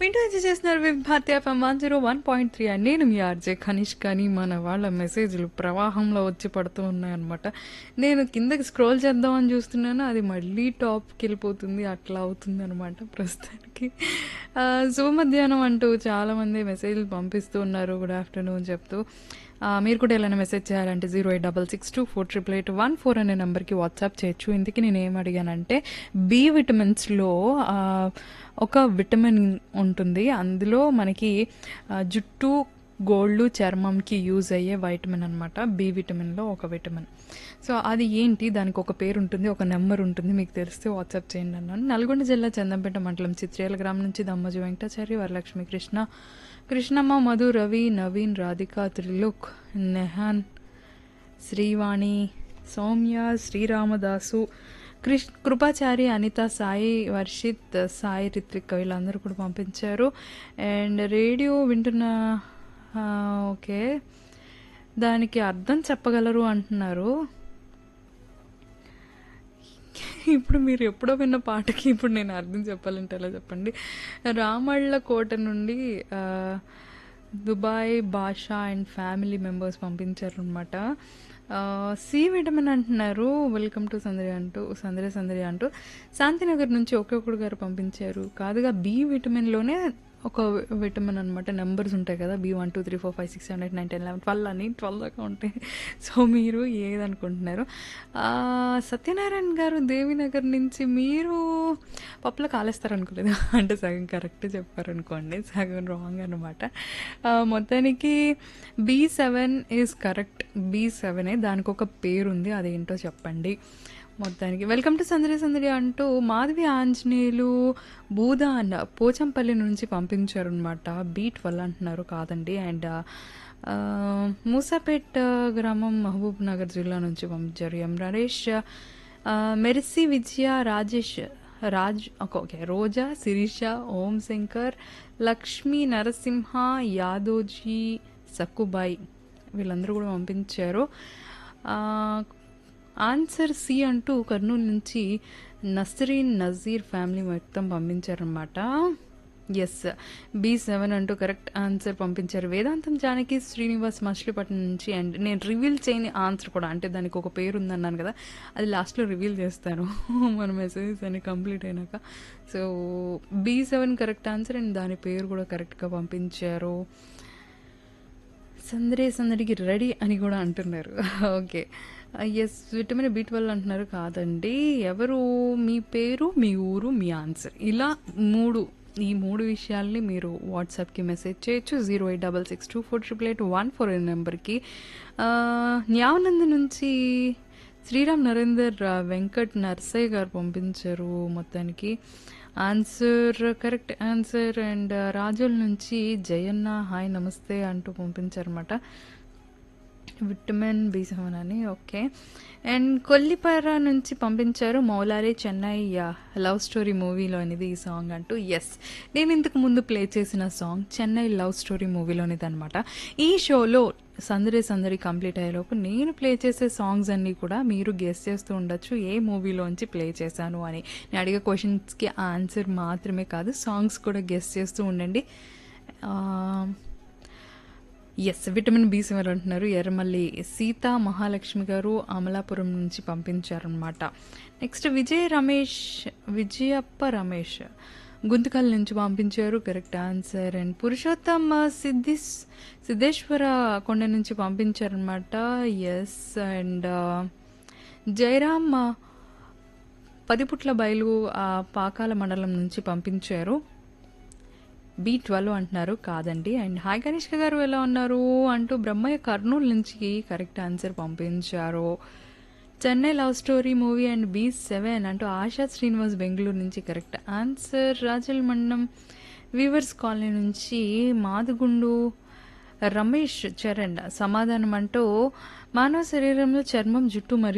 వింటూ ఎంజాయ్ చేస్తున్నారు with Bharatiya FM one zero one point three and నేను మీ ఆర్జే ఖనిష్ కానీ మన వాళ్ళ మెసేజ్లు ప్రవాహంలో వచ్చి పడుతూ ఉన్నాయన్నమాట నేను కిందకి స్క్రోల్ చేద్దామని చూస్తున్నాను అది మళ్ళీ టాప్కి వెళ్ళిపోతుంది అట్లా అవుతుంది అనమాట ప్రస్తుతానికి ఆ, శుభ మధ్యాహ్నం అంటూ చాలామంది మెసేజ్లు పంపిస్తూ ఉన్నారు గుడ్ ఆఫ్టర్నూన్ చెప్తూ ఆ, మీరు కూడా ఏదైనా మెసేజ్ చేయాలంటే zero eight double six two four triple eight one four అనే నెంబర్కి వాట్సాప్ చేయొచ్చు ఇందుకు నేను ఏం అడిగానంటే బి విటమిన్స్లో ఆ, ఒక విటమిన్ ఉంటుంది అందులో మనకి ఆ, జుట్టు గోళ్ళు చర్మంకి యూజ్ అయ్యే వైటమిన్ అనమాట బి విటమిన్లో ఒక విటమిన్ సో అది ఏంటి దానికి ఒక పేరు ఉంటుంది ఒక నెంబర్ ఉంటుంది మీకు తెలిస్తే వాట్సాప్ చేయండి అన్నాను నల్గొండ జిల్లా చందంపేట మండలం చిత్రేల గ్రామం నుంచి దమ్మజు వెంకటాచారి వరలక్ష్మి కృష్ణ కృష్ణమ్మ మధు రవి నవీన్ రాధిక త్రిలోక్ నెహాన్ శ్రీవాణి సౌమ్య శ్రీరామదాసు కృష్ కృపాచారి అనిత సాయి వర్షిత్ సాయి రిత్విక్ వీళ్ళందరూ కూడా పంపించారు అండ్ రేడియో వింటున్న ఆ, ఓకే దానికి అర్థం చెప్పగలరు అంటున్నారు ఇప్పుడు మీరు ఎప్పుడో విన్న పాటకి ఇప్పుడు నేను అర్థం చెప్పాలంటే ఎలా చెప్పండి రామళ్ళ కోట నుండి ఆ, దుబాయ్ భాషా అండ్ ఫ్యామిలీ మెంబర్స్ పంపించారు అనమాట సి విటమిన్ అంటున్నారు వెల్కమ్ టు సందరి అంటూ సందరి సందరి అంటూ శాంతినగర్ నుంచి ఒక్కొక్కడు గారు పంపించారు కాదుగా బి విటమిన్లోనే ఒక విటమిన్ అనమాట నెంబర్స్ ఉంటాయి కదా B one two three four five six seven eight nine ten eleven twelve అని ట్వెల్వ్ దాకా ఉంటాయి సో మీరు ఏదనుకుంటున్నారు ఆ, సత్యనారాయణ గారు దేవినగర్ నుంచి మీరు పప్పులో కాలేస్తారు అనుకోలేదు అంటే సగం కరెక్ట్ చెప్పారనుకోండి సగం రాంగ్ అనమాట మొత్తానికి B seven is correct B సెవెనే దానికి ఒక పేరు ఉంది అదేంటో చెప్పండి మొత్తానికి వెల్కమ్ టు సందడి సందడి అంటూ మాధవి ఆంజనేయులు బూదా అండ్ పోచంపల్లి నుంచి పంపించారు అనమాట బీట్ వల్ల అంటున్నారు కాదండి అండ్ ఆ, మూసాపేట్ గ్రామం మహబూబ్ నగర్ జిల్లా నుంచి పంపించారు ఎం నరేష్ ఆ, Mercy Vijaya Rajesh Raj okay, okay Roja Sirisha Om Shankar Lakshmi Narasimha Yadoji Sakkubai వీళ్ళందరూ కూడా పంపించారు ఆ, ఆన్సర్ సి అంటూ కర్నూలు నుంచి నస్రీన్ నజీర్ ఫ్యామిలీ మొత్తం పంపించారనమాట ఎస్ బి సెవెన్ అంటూ కరెక్ట్ ఆన్సర్ పంపించారు వేదాంతం జానకి శ్రీనివాస్ మచిలీపట్నం నుంచి అండ్ నేను రివీల్ చేయని ఆన్సర్ కూడా అంటే దానికి ఒక పేరు ఉందన్నాను కదా అది లాస్ట్లో రివీల్ చేస్తాను మన మెసేజెస్ అన్ని కంప్లీట్ అయినాక so B seven correct answer and దాని పేరు కూడా కరెక్ట్గా పంపించారు సందడి సందడికి రెడీ అని కూడా అంటున్నారు okay yes vitamin B twelve అంటున్నారు కాదండి ఎవరు మీ పేరు మీ ఊరు మీ ఆన్సర్ ఇలా మూడు ఈ మూడు విషయాల్ని మీరు వాట్సాప్కి మెసేజ్ చేయొచ్చు zero eight double six two four triple eight one four నెంబర్కి న్యావనంద నుంచి శ్రీరామ్ నరేందర్ ఆ, వెంకట్ నర్సయ్య గారు పంపించారు మొత్తానికి ఆన్సర్ కరెక్ట్ ఆన్సర్ అండ్ రాజుల నుంచి జయన్న హాయ్ నమస్తే అంటూ పంపించారన్నమాట విటమిన్ బి సెవెన్ అని ఓకే అండ్ కొల్లిపార నుంచి పంపించారు మౌలారే చెన్నై లవ్ స్టోరీ మూవీలోనిది ఈ సాంగ్ అంటూ ఎస్ నేను ఇంతకు ముందు ప్లే చేసిన సాంగ్ చెన్నై లవ్ స్టోరీ మూవీలోనిది అనమాట ఈ షోలో సందడి సందడి కంప్లీట్ అయ్యేలోపు నేను ప్లే చేసే సాంగ్స్ అన్నీ కూడా మీరు గెస్ చేస్తూ ఉండొచ్చు ఏ మూవీలోంచి ప్లే చేశాను అని నేను అడిగే క్వశ్చన్స్కి ఆన్సర్ మాత్రమే కాదు సాంగ్స్ కూడా గెస్ చేస్తూ ఉండండి ఆ, ఎస్ విటమిన్ బి సెవెన్ అంటున్నారు ఎర్రమల్లి సీతా మహాలక్ష్మి గారు అమలాపురం నుంచి పంపించారనమాట నెక్స్ట్ విజయ్ రమేష్ విజయప్ప రమేష్ గుంతకల్ నుంచి పంపించారు కరెక్ట్ ఆన్సర్ అండ్ పురుషోత్తమ్ సిద్ధిస్ సిద్ధేశ్వర కొండ నుంచి పంపించారనమాట ఎస్ అండ్ జయరామ్ పదిపుట్ల బయలు ఆ, పాకాల మండలం నుంచి పంపించారు బి ట్వెల్వ్ అంటున్నారు కాదండి అండ్ హాయ్ కనిష్క గారు ఎలా ఉన్నారు అంటూ బ్రహ్మయ్య కర్నూలు నుంచి కరెక్ట్ ఆన్సర్ పంపించారు Chennai love story movie and B seven అంటూ ఆశా శ్రీనివాస్ బెంగళూరు నుంచి కరెక్ట్ ఆన్సర్ రాజల్ మండలం వీవర్స్ కాలనీ నుంచి మాదుగుండు రమేష్ చరణ్ సమాధానం అంటూ మానవ శరీరంలో చర్మం జుట్టు మరియు